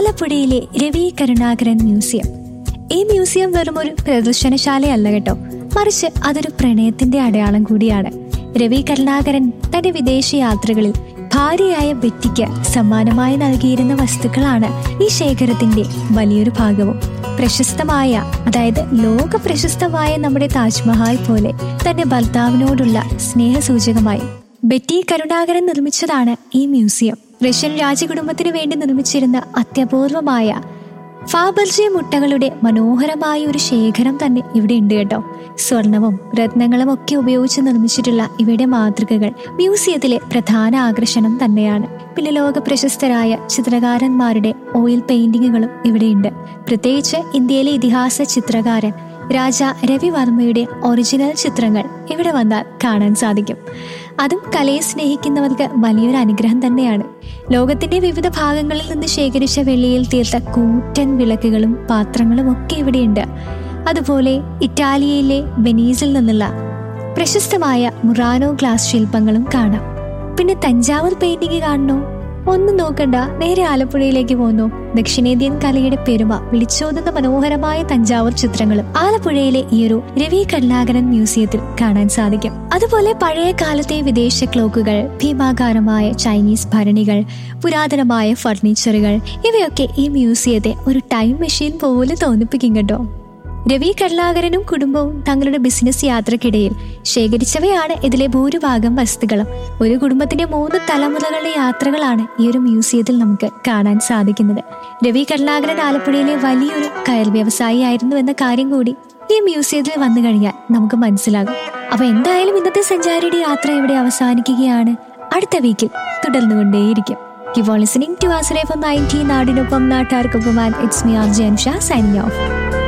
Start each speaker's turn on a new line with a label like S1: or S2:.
S1: ആലപ്പുഴയിലെ രവി കരുണാകരൻ മ്യൂസിയം ഈ മ്യൂസിയം വെറും ഒരു പ്രദർശനശാലയല്ല കേട്ടോ മറിച്ച് അതൊരു പ്രണയത്തിന്റെ അടയാളം കൂടിയാണ് രവി കരുണാകരൻ തന്റെ വിദേശ യാത്രകളിൽ ഭാര്യയായ ബെറ്റിക്ക് സമ്മാനമായി നൽകിയിരുന്ന വസ്തുക്കളാണ് ഈ ശേഖരത്തിന്റെ വലിയൊരു ഭാഗവും പ്രശസ്തമായ അതായത് ലോക പ്രശസ്തമായ നമ്മുടെ താജ്മഹാൽ പോലെ തന്റെ ഭർത്താവിനോടുള്ള സ്നേഹസൂചകമായി ബെറ്റി കരുണാകരൻ നിർമ്മിച്ചതാണ് ഈ മ്യൂസിയം റഷ്യൻ രാജകുടുംബത്തിന് വേണ്ടി നിർമ്മിച്ചിരുന്ന അത്യപൂർവമായ ഫാബർജെ മുട്ടകളുടെ മനോഹരമായ ഒരു ശേഖരം തന്നെ ഇവിടെ ഉണ്ട് കേട്ടോ സ്വർണവും രത്നങ്ങളും ഒക്കെ ഉപയോഗിച്ച് നിർമ്മിച്ചിട്ടുള്ള ഇവയുടെ മാതൃകകൾ മ്യൂസിയത്തിലെ പ്രധാന ആകർഷണം തന്നെയാണ് പിന്നെ ലോക പ്രശസ്തരായ ചിത്രകാരന്മാരുടെ ഓയിൽ പെയിന്റിങ്ങുകളും ഇവിടെയുണ്ട് പ്രത്യേകിച്ച് ഇന്ത്യയിലെ ഇതിഹാസ ചിത്രകാരൻ രാജ രവിവർമ്മയുടെ ഒറിജിനൽ ചിത്രങ്ങൾ ഇവിടെ വന്നാൽ കാണാൻ സാധിക്കും അതും കലയെ സ്നേഹിക്കുന്നവർക്ക് വലിയൊരു അനുഗ്രഹം തന്നെയാണ് ലോകത്തിന്റെ വിവിധ ഭാഗങ്ങളിൽ നിന്ന് ശേഖരിച്ച വെള്ളിയിൽ തീർത്ത കൂറ്റൻ വിളക്കുകളും പാത്രങ്ങളും ഒക്കെ ഇവിടെയുണ്ട് അതുപോലെ ഇറ്റാലിയയിലെ വെനീസിൽ നിന്നുള്ള പ്രശസ്തമായ മുറാനോ ഗ്ലാസ് ശില്പങ്ങളും കാണാം പിന്നെ തഞ്ചാവൂർ പെയിന്റിംഗ് കാണണോ ഒന്നും നോക്കണ്ട നേരെ ആലപ്പുഴയിലേക്ക് പോന്നു ദക്ഷിണേന്ത്യൻ കലയുടെ പെരുമ വിളിച്ചോതുന്ന മനോഹരമായ തഞ്ചാവൂർ ചിത്രങ്ങളും ആലപ്പുഴയിലെ ഈ ഒരു രവി കരുണാകരൻ മ്യൂസിയത്തിൽ കാണാൻ സാധിക്കും അതുപോലെ പഴയ കാലത്തെ വിദേശ ക്ലോക്കുകൾ ഭീമാകാരമായ ചൈനീസ് ഭരണികൾ പുരാതനമായ ഫർണിച്ചറുകൾ ഇവയൊക്കെ ഈ മ്യൂസിയത്തെ ഒരു ടൈം മെഷീൻ പോലെ തോന്നിപ്പിക്കും കേട്ടോ രവി കരുണാകരനും കുടുംബവും തങ്ങളുടെ ബിസിനസ് യാത്രക്കിടയിൽ ശേഖരിച്ചവയാണ് ഇതിലെ ഭൂരിഭാഗം വസ്തുക്കളും ഒരു കുടുംബത്തിന്റെ മൂന്ന് തലമുറകളുടെ യാത്രകളാണ് ഈ ഒരു മ്യൂസിയത്തിൽ നമുക്ക് കാണാൻ സാധിക്കുന്നത് രവി കരുണാകരൻ ആലപ്പുഴയിലെ വലിയൊരു കയർ വ്യവസായി ആയിരുന്നു എന്ന കാര്യം കൂടി ഈ മ്യൂസിയത്തിൽ വന്നു കഴിഞ്ഞാൽ നമുക്ക് മനസ്സിലാകും അപ്പൊ എന്തായാലും ഇന്നത്തെ സഞ്ചാരിയുടെ യാത്ര ഇവിടെ അവസാനിക്കുകയാണ് അടുത്ത വീക്കിൽ തുടർന്നുകൊണ്ടേയിരിക്കും Keep on listening to Asref on 19 നാടിനൊപ്പം നാട്ടാർക്കൊപ്പം and it's me R Jansha signing of